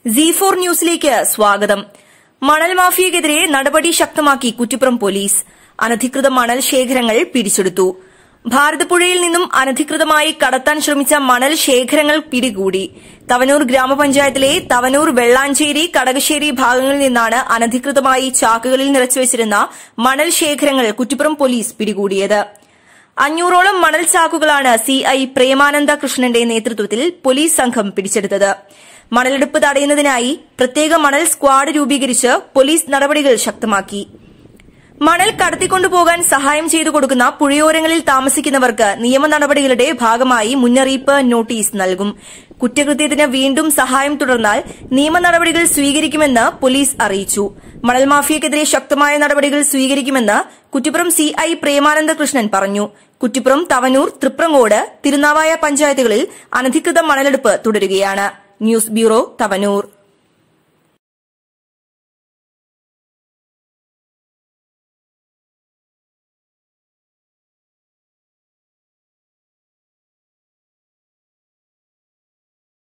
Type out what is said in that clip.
C four ന്യൂസിലേക്ക് സ്വാഗതം മണൽ മാഫിയക്കെതിരെ നടപടി ശക്തമാക്കി കുറ്റിപ്പുറം പോലീസ് അനധികൃത മണൽ ശേഖരങ്ങൾ പിടിച്ചെടുത്തു ഭാരതപ്പുഴയിൽ നിന്നും അനധികൃതമായി കടത്താൻ ശ്രമിച്ച മണൽ ശേഖരങ്ങൾ പിടികൂടി തവനൂർ ഗ്രാമപഞ്ചായത്തിലെ തവനൂർ വെള്ളാഞ്ചേരി കടകശ്ശേരി ഭാഗങ്ങളിൽ നിന്നാണ് അനധികൃതമായി ചാക്കുകളിൽ നിറച്ചുവച്ചിരുന്ന മണൽ ശേഖരങ്ങൾ കുറ്റിപ്പുറം പോലീസ് പിടികൂടിയത് അഞ്ഞൂറോളം മണൽ ചാക്കുകളാണ് സിഐ പ്രേമാനന്ദ കൃഷ്ണന്റെ നേതൃത്വത്തിൽ പോലീസ് സംഘം പിടിച്ചെടുത്തത് മണലെടുപ്പ് തടയുന്നതിനായി പ്രത്യേക മണൽ സ്ക്വാഡ് രൂപീകരിച്ച് പോലീസ് നടപടികൾ ശക്തമാക്കി മണൽ കടത്തിക്കൊണ്ടുപോകാൻ സഹായം ചെയ്തു കൊടുക്കുന്ന പുഴയോരങ്ങളിൽ താമസിക്കുന്നവർക്ക് നിയമ നടപടികളുടെ ഭാഗമായി മുന്നറിയിപ്പ് നോട്ടീസ് നൽകും കുറ്റകൃത്യത്തിന് വീണ്ടും സഹായം തുടർന്നാൽ നിയമ നടപടികൾ സ്വീകരിക്കുമെന്ന് പോലീസ് അറിയിച്ചു മണൽ മാഫിയക്കെതിരെ ശക്തമായ നടപടികൾ സ്വീകരിക്കുമെന്ന് കുറ്റിപ്പുറം സിഐ പ്രേമാനന്ദ കൃഷ്ണൻ പറഞ്ഞു കുറ്റിപ്പുറം തവനൂർ തൃപ്രങ്ങോട് തിരുനാവായ പഞ്ചായത്തുകളിൽ അനധികൃത മണലെടുപ്പ് തുടരുകയാണ് ന്യൂസ് ബ്യൂറോ തവനൂർ